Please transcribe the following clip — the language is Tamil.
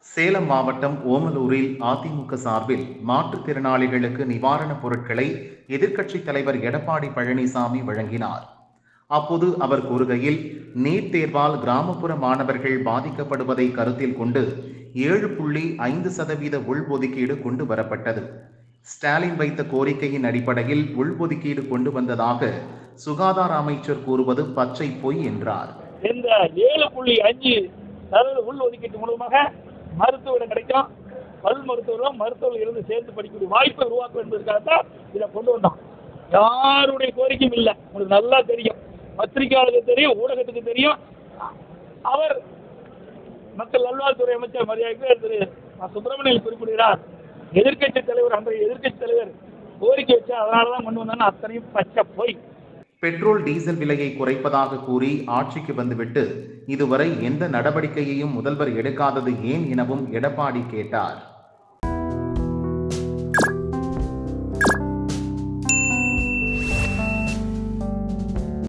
சேலம் மாவட்டம் ஓமலூரில் அதிமுக சார்பில் மாற்றுத்திறனாளிகளுக்கு நிவாரணப் பொருட்களை எதிர்க்கட்சித் தலைவர் எடப்பாடி பழனிசாமி வழங்கினார் அப்போது அவர் கூறுகையில் நீட் தேர்வால் கிராமப்புற மாணவர்கள் பாதிக்கப்படுவதை கருத்தில் கொண்டு ஏழு புள்ளி ஐந்து சதவீத உள்ஒதுக்கீடு கொண்டு வரப்பட்டது ஸ்டாலின் வைத்த கோரிக்கையின் அடிப்படையில் உள்ஒதுக்கீடு கொண்டு வந்ததாக சுகாதார அமைச்சர் கூறுவது பச்சை பொய் என்றார் இந்த ஏழு புள்ளி அஞ்சு சதவீத உள் ஒதுக்கீட்டு மூலமாக மருத்துவ இடம் கிடைக்கும் பல் மருத்துவர்களும் மருத்துவர்கள் இருந்து சேர்ந்து படிக்கக்கூடிய வாய்ப்பை உருவாக்கும் என்பதற்காகத்தான் இதை கொண்டு வந்தோம் யாருடைய கோரிக்கையும் இல்லை உங்களுக்கு நல்லா தெரியும் பத்திரிகையாளருக்கு தெரியும் ஊடகத்துக்கு தெரியும் அவர் மக்கள் நல்வாழ்வுத்துறை அமைச்சர் மரியாதைக்கு திரு சுப்பிரமணியன் குறிப்பிடுகிறார் எதிர்க்கட்சி தலைவர் அன்றைய எதிர்க்கட்சி தலைவர் கோரிக்கை வச்சா அதனால தான் கொண்டு வந்தான்னு அத்தனையும் பச்சை போய் பெட்ரோல் டீசல் விலையை குறைப்பதாக கூறி ஆட்சிக்கு வந்துவிட்டு இதுவரை எந்த நடவடிக்கையையும் முதல்வர் எடுக்காதது ஏன் எனவும் எடப்பாடி கேட்டார்